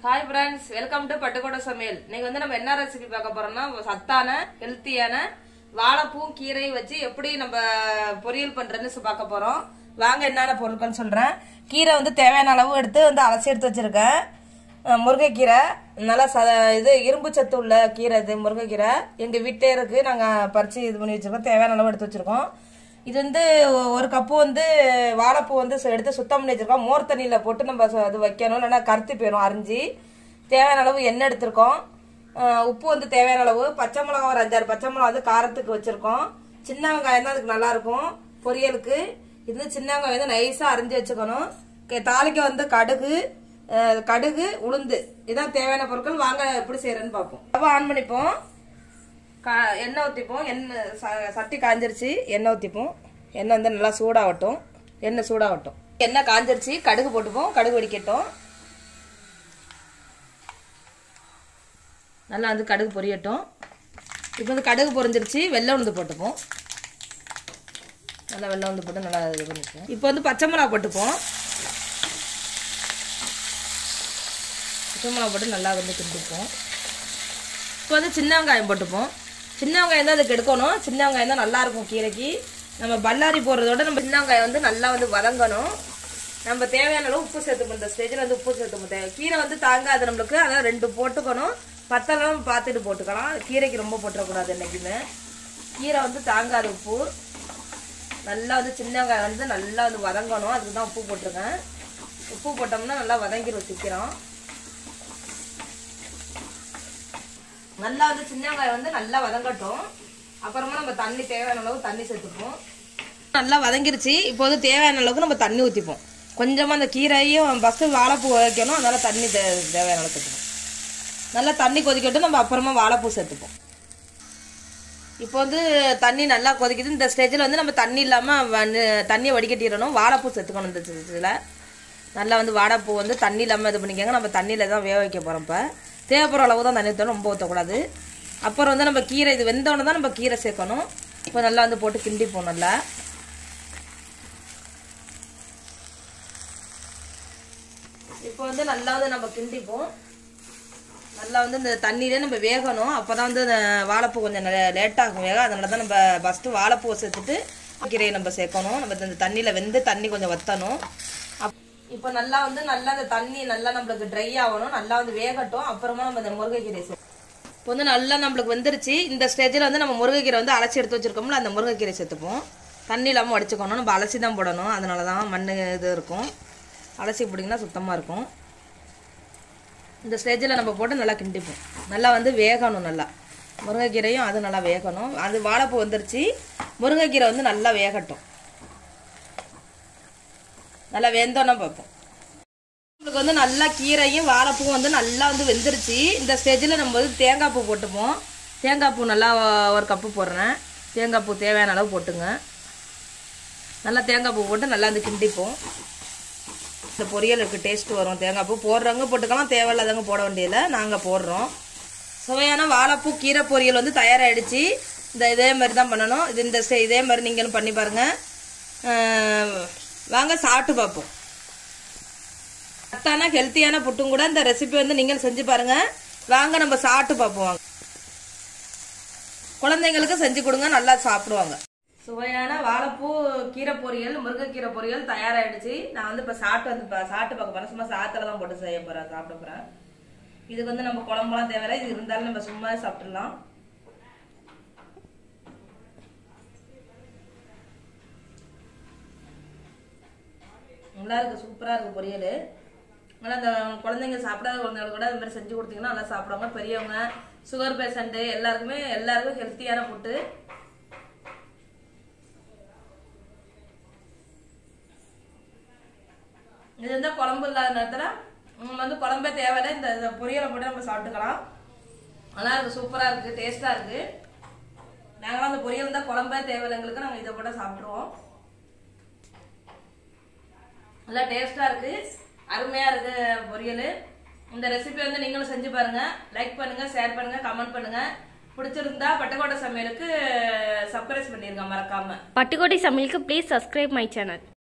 hi friends welcome to Pattukkottai சமையல் இன்னைக்கு வந்து நம்ம என்ன ரெசிபி பார்க்க போறோம்னா சத்தான ஹெல்த்தியான வாழைப்பூவும் கீரையும் வச்சு எப்படி நம்ம பொரியல் பண்றதுன்னு சொ- பார்க்க போறோம் வாங்க என்னென்ன பொருட்கள்னு சொல்றேன் கீரை வந்து தேவையான அளவு எடுத்து வந்து அலசி எடுத்து வச்சிருக்கேன் அஹ் முருங்கைக்கீரை நல்லா ச இது இரும்பு சத்து உள்ள கீரை இது முருங்கைக்கீரை எங்க வீட்டே இருக்கு நாங்க பறிச்சு இது பண்ணி வச்சிருக்கோம் தேவையான அளவு எடுத்து வச்சிருக்கோம் இது வந்து ஒ- ஒரு கப்பு வந்து வாழைப்பூ வந்து சு- எடுத்து சுத்தம் பண்ணி வச்சிருக்கோம் மோர் தண்ணியில போட்டு நம்ம சு- அது வைக்கணும் இல்லைன்னா கருத்து போயிடும் அரிஞ்சு தேவையான அளவு எண்ணெய் எடுத்திருக்கோம் அஹ் உப்பு வந்து தேவையான அளவு பச்சை மிளகா ஒரு அஞ்சாறு பச்சை மிளகா வந்து காரத்துக்கு வச்சிருக்கோம் சின்ன வெங்காயம் தான் அதுக்கு நல்லா இருக்கும் பொரியலுக்கு இது வந்து சின்ன வெங்காயம் வந்து நைஸா அரிஞ்சு வச்சுக்கணும் கே- தாளிக்க வந்து கடுகு அஹ் கடுகு உளுந்து இதான் தேவையான பொருட்கள் வாங்க எப்படி செய்யறேன்னு பார்ப்போம் அப்போ ஆன் பண்ணிப்போம் கா எண்ணெய் ஊற்றிப்போம் எண்ணெய் ச- சட்டி காஞ்சிருச்சு எண்ணெய் ஊற்றிப்போம் எண்ணெய் வந்து நல்லா சூடாகட்டும் எண்ணெய் சூடாகட்டும் எண்ணெய் காஞ்சிருச்சு கடுகு போட்டுப்போம் கடுகு வெடிக்கட்டும் நல்லா வந்து கடுகு பொரியட்டும் இப்போ வந்து கடுகு பொரிஞ்சிருச்சு வெள்ளை உளுந்து போட்டுப்போம் நல்லா வெள்ளை உளுந்து போட்டு நல்லா இது பண்ணிப்போம் இப்போ வந்து பச்சை மிளகா போட்டுப்போம் பச்சை மிளகா போட்டு நல்லா வந்து கிண்டிப்போம் இப்போ வந்து சின்ன வெங்காயம் போட்டுப்போம் சின்ன வெங்காயம் தான் அதுக்கு எடுக்கணும் சின்ன வெங்காயம் தான் நல்லா இருக்கும் கீரைக்கு நம்ம பல்லாரி போடுறதோட நம்ம சின்ன வெங்காயம் வந்து நல்லா வந்து வதங்கணும் நம்ம தேவையான அளவு உப்பு சேர்த்துப்போம் இந்த ஸ்டேஜில் வந்து உப்பு சேர்த்துப்போம் தேவை கீரை வந்து தாங்காது நம்மளுக்கு அதான் ரெண்டு போட்டுக்கணும் பத்தெல்லாம் பார்த்துட்டு போட்டுக்கலாம் கீரைக்கு ரொம்ப போட்டுறக்கூடாது என்றைக்குமே கீரை வந்து தாங்காது உப்பு நல்லா வந்து சின்ன வெங்காயம் வந்து நல்லா வந்து வதங்கணும் அதுக்கு தான் உப்பு போட்டிருக்கேன் உப்பு போட்டோம்னா நல்லா வதங்கிடும் சீக்கிரம் நல்லா வந்து சின்ன வெங்காயம் வந்து நல்லா வதங்கட்டும் அப்புறமா நம்ம தண்ணி தேவையான அளவு தண்ணி சேர்த்துப்போம் நல்லா வதங்கிருச்சு இப்போ வந்து தேவையான அளவுக்கு நம்ம தண்ணி ஊற்றிப்போம் கொஞ்சமாக அந்த கீரையும் ஃபஸ்ட்டு வாழைப்பூ வைக்கணும் அதனால தண்ணி தே தேவையான அளவு சேர்த்துப்போம் நல்லா தண்ணி கொதிக்கட்டும் நம்ம அப்புறமா வாழைப்பூ சேர்த்துப்போம் இப்போ வந்து தண்ணி நல்லா கொதிக்குது இந்த ஸ்டேஜில் வந்து நம்ம தண்ணி இல்லாமல் தண்ணியை வடிகட்டிடணும் வாழைப்பூ சேர்த்துக்கணும் இந்த ஸ்டேஜில் நல்லா வந்து வாழைப்பூ வந்து தண்ணி இல்லாமல் இது பண்ணிக்கோங்க நம்ம தண்ணியில் தான் வேக வைக்க போகிறோம் இப்போ தேவைப்படுற அளவு தான் தண்ணி ஊற்றணும் ரொம்ப ஊற்றக்கூடாது அப்புறம் வந்து நம்ம கீரை இது வெந்தோடனே தான் நம்ம கீரை சேர்க்கணும் இப்போ நல்லா வந்து போட்டு கிண்டிப்போம் நல்லா இப்போ வந்து நல்லா வந்து நம்ம கிண்டிப்போம் நல்லா வந்து இந்த தண்ணியிலே நம்ம வேகணும் அப்போ தான் வந்து இந்த வாழைப்பூ கொஞ்சம் லேட்டாகும் வேக அதனால தான் நம்ம ஃபஸ்ட்டு வாழைப்பூவை சேர்த்துட்டு கீரையை நம்ம சேர்க்கணும் நம்ம இந்த தண்ணியில் வெந்து தண்ணி கொஞ்சம் வற்றணும் அப் இப்போ நல்லா வந்து நல்லா இந்த தண்ணி நல்லா நம்மளுக்கு ட்ரை ஆகணும் நல்லா வந்து வேகட்டும் அப்புறமா நம்ம இந்த முருங்கைக்கீரை சேர்க்கணும் இப்போ வந்து நல்லா நம்மளுக்கு வெந்துருச்சு இந்த ஸ்டேஜில் வந்து நம்ம முருங்கைக்கீரை வந்து அலசி எடுத்து வச்சிருக்கோம்ல அந்த முருங்கைக்கீரை சேர்த்துப்போம் தண்ணி இல்லாமல் வடிச்சுக்கணும் நம்ம அலசி தான் போடணும் அதனால தான் மண் இது இருக்கும் அலசி போட்டிங்கன்னா சுத்தமாக இருக்கும் இந்த ஸ்டேஜில் நம்ம போட்டு நல்லா கிண்டிப்போம் நல்லா வந்து வேகணும் நல்லா முருங்கைக்கீரையும் அது நல்லா வேகணும் அது வாழைப்பூ வந்துருச்சு முருங்கைக்கீரை வந்து நல்லா வேகட்டும் நல்லா வெந்தோன்னா பார்ப்போம் உங்களுக்கு வந்து நல்லா கீரையும் வாழைப்பூவும் வந்து நல்லா வந்து வெந்துருச்சு இந்த ஸ்டேஜில் நம்ம வந்து தேங்காய் பூ போட்டுப்போம் தேங்காய் பூ நல்லா ஒரு கப்பு போடுறேன் தேங்காய் பூ தேவையான அளவு போட்டுங்க நல்லா தேங்காய் பூ போட்டு நல்லா வந்து கிண்டிப்போம் இந்த பொரியலுக்கு டேஸ்ட் வரும் தேங்காய் பூ போடுறவங்க போட்டுக்கலாம் தேவையில்லாதவங்க போட வேண்டியதில்லை நாங்கள் போடுறோம் சுவையான வாழைப்பூ கீரை பொரியல் வந்து தயாராகிடுச்சு இந்த இதே மாதிரி தான் பண்ணணும் இது இந்த ஸ்டே- இதே மாதிரி நீங்களும் பண்ணி பாருங்கள் வாங்க சாப்பிட்டு பார்ப்போம் சத்தான ஹெல்த்தியான புட்டும் கூட இந்த ரெசிபி வந்து நீங்கள் செஞ்சு பாருங்க வாங்க நம்ம சாப்பிட்டு பார்ப்போம் வாங்க குழந்தைங்களுக்கு செஞ்சு கொடுங்க நல்லா சாப்பிடுவாங்க சுவையான வாழைப்பூ கீரை பொரியல் முருங்கைக்கீரை பொரியல் தயாராகிடுச்சு நான் வந்து இப்போ சாப்பிட்டு வந்து பா- சாப்பிட்டு பார்க்க போறேன் சும்மா சாத்துல தான் போட்டு செய்ய போறேன் சாப்பிட போறேன் இதுக்கு வந்து நம்ம குழம்புலாம் தேவையில்ல இது இருந்தாலும் நம்ம சும்மா சாப்பிட்டுடலாம் நல்லா இருக்கு சூப்பரா இருக்கு பொரியல் நல்லா அந்த குழந்தைங்க சாப்பிடாத குழந்தைங்களுக்கு கூட இது மாதிரி செஞ்சு கொடுத்தீங்கன்னா நல்லா சாப்பிடுவாங்க பெரியவங்க சுகர் பேஷண்ட்டு எல்லாருக்குமே எல்லாருக்கும் ஹெல்த்தியான ஃபுட்டு இது வந்து குழம்பு இல்லாத நேரத்தில் நம்ம வந்து குழம்பே தேவையில்ல இந்த இந்த பொரியலை போட்டு நம்ம சாப்பிட்டுக்கலாம் நல்லா இருக்கு சூப்பராக இருக்குது டேஸ்ட்டாக இருக்குது நாங்களாம் அந்த பொரியல் தான் குழம்பே தேவையில்லை எங்களுக்கு நாங்கள் இதை போட்டு சாப்பிட்ருவோம் நல்லா டேஸ்ட்டாக இருக்குது அருமையாக இருக்குது பொரியல் இந்த ரெசிபி வந்து நீங்களும் செஞ்சு பாருங்கள் லைக் பண்ணுங்கள் ஷேர் பண்ணுங்கள் கமெண்ட் பண்ணுங்கள் பிடிச்சிருந்தா பட்டுக்கோட்டை சமையலுக்கு சப்ஸ்கிரைப் பண்ணிருங்க மறக்காமல் பட்டுக்கோட்டை சமையலுக்கு ப்ளீஸ் சப்ஸ்கிரைப் மை சேனல்